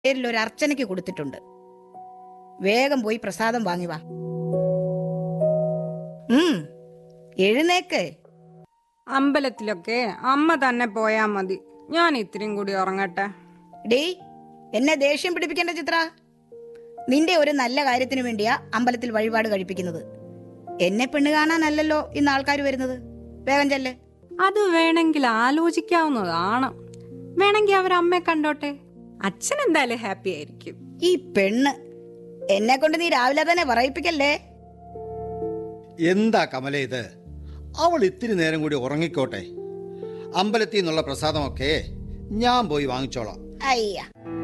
പേരിൽ ഒരു അർച്ചനയ്ക്ക് കൊടുത്തിട്ടുണ്ട് വേഗം പോയി പ്രസാദം വാങ്ങി വാ ഉം എഴുന്നേക്ക് അമ്പലത്തിലൊക്കെ അമ്മ തന്നെ പോയാ മതി ഞാൻ ഇത്രയും കൂടി ഉറങ്ങട്ടെ ഡേ എന്നെ ദേഷ്യം പിടിപ്പിക്കേണ്ട ചിത്ര നിന്റെ ഒരു നല്ല കാര്യത്തിന് വേണ്ടിയാ അമ്പലത്തിൽ വഴിപാട് കഴിപ്പിക്കുന്നത് എന്നെ പെണ്ണ് കാണാനല്ലല്ലോ ഇന്ന് ആൾക്കാർ വരുന്നത് വേഗം ചെല്ല് അത് വേണമെങ്കിൽ ആലോചിക്കാവുന്നതാണ് വേണമെങ്കിൽ അവർ അമ്മയെ കണ്ടോട്ടെ അച്ഛൻ എന്തായാലും ഹാപ്പി ആയിരിക്കും ഈ പെണ്ണ് എന്നെ കൊണ്ട് നീ രാവിലെ തന്നെ പറയിപ്പിക്കല്ലേ എന്താ കമല ഇത് അവൾ ഇത്തിരി നേരം കൂടി ഉറങ്ങിക്കോട്ടെ അമ്പലത്തിൽ നിന്നുള്ള പ്രസാദമൊക്കെ ഞാൻ പോയി വാങ്ങിച്ചോളാം അയ്യ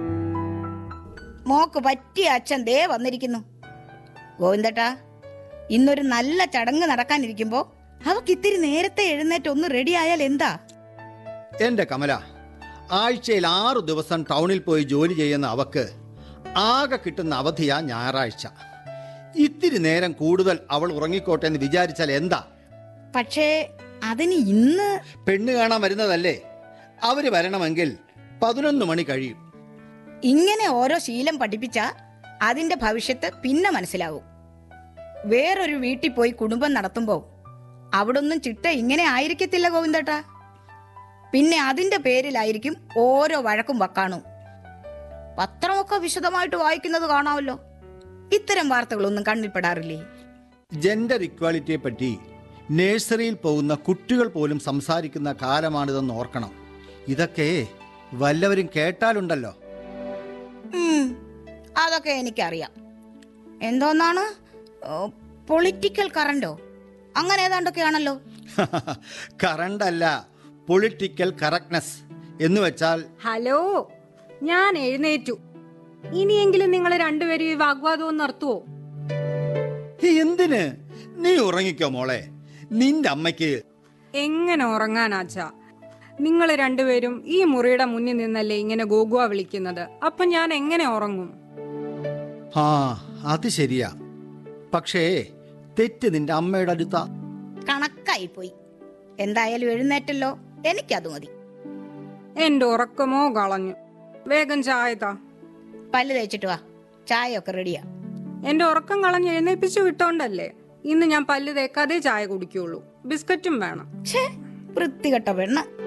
മോക്ക് പറ്റിയ അച്ഛൻ ദേ വന്നിരിക്കുന്നു ഗോവിന്ദട്ടാ ഇന്നൊരു നല്ല ചടങ്ങ് നടക്കാനിരിക്കുമ്പോ അവക്ക് ഇത്തിരി നേരത്തെ എഴുന്നേറ്റ് ഒന്ന് റെഡി ആയാൽ എന്താ എൻ്റെ കമല ആഴ്ചയിൽ ആറു ദിവസം ടൗണിൽ പോയി ജോലി ചെയ്യുന്ന അവക്ക് ആകെ കിട്ടുന്ന അവധിയാ ഞായറാഴ്ച ഇത്തിരി നേരം കൂടുതൽ അവൾ ഉറങ്ങിക്കോട്ടെ എന്ന് വിചാരിച്ചാൽ എന്താ പക്ഷേ അതിന് ഇന്ന് പെണ്ണ് കാണാൻ വരുന്നതല്ലേ അവര് വരണമെങ്കിൽ പതിനൊന്ന് മണി കഴിയും ഇങ്ങനെ ഓരോ ശീലം പഠിപ്പിച്ച അതിന്റെ ഭവിഷ്യത്ത് പിന്നെ മനസ്സിലാവും വേറൊരു വീട്ടിൽ പോയി കുടുംബം നടത്തുമ്പോ അവിടൊന്നും ചിട്ട ഇങ്ങനെ ആയിരിക്കത്തില്ല ഗോവിന്ദേട്ടാ പിന്നെ അതിന്റെ പേരിലായിരിക്കും ഓരോ വഴക്കും വക്കാണും പത്രമൊക്കെ വിശദമായിട്ട് വായിക്കുന്നത് കാണാമല്ലോ ഇത്തരം വാർത്തകളൊന്നും കണ്ണിൽപ്പെടാറില്ലേ ജെൻഡർ ഇക്വാലിറ്റിയെ പറ്റി നഴ്സറിയിൽ പോകുന്ന കുട്ടികൾ പോലും സംസാരിക്കുന്ന കാലമാണിതെന്ന് ഓർക്കണം ഇതൊക്കെ വല്ലവരും കേട്ടാലുണ്ടല്ലോ ഉം, അതൊക്കെ എനിക്കറിയാം എന്തോന്നാണ് പൊളിറ്റിക്കൽ കറണ്ടോ അങ്ങനെ ഏതാണ്ടൊക്കെയാണല്ലോ കറണ്ടല്ല പൊളിറ്റിക്കൽ കറക്റ്റ്നെസ് എന്ന് വെച്ചാൽ ഹലോ ഞാൻ എഴുന്നേറ്റു ഇനിയെങ്കിലും നിങ്ങൾ രണ്ടുപേരും ഈ വാഗ്വാദവും നിർത്തുവോ എന്തിന് നീ ഉറങ്ങിക്കോ മോളെ നിന്റെ അമ്മയ്ക്ക് എങ്ങനെ ഉറങ്ങാനാച്ചാ നിങ്ങൾ രണ്ടുപേരും ഈ മുറിയുടെ മുന്നിൽ നിന്നല്ലേ ഇങ്ങനെ ഗോഗുവ വിളിക്കുന്നത് അപ്പൊ ഞാൻ എങ്ങനെ ഉറങ്ങും ആ അത് ശരിയാ പക്ഷേ തെറ്റ് നിന്റെ അമ്മയുടെ അടുത്താ കണക്കായി പോയി എന്തായാലും എഴുന്നേറ്റല്ലോ എനിക്കത് മതി എന്റെ ഉറക്കമോ കളഞ്ഞു വേഗം ചായ താ പല്ല് തേച്ചിട്ട് വാ ചായ ഒക്കെ റെഡിയാ എന്റെ ഉറക്കം കളഞ്ഞ് എഴുന്നേപ്പിച്ചു വിട്ടോണ്ടല്ലേ ഇന്ന് ഞാൻ പല്ല് തേക്കാതെ ചായ കുടിക്കുള്ളൂ ബിസ്ക്കറ്റും വേണം ഛേ വൃത്തികെട്ട പെണ്ണ്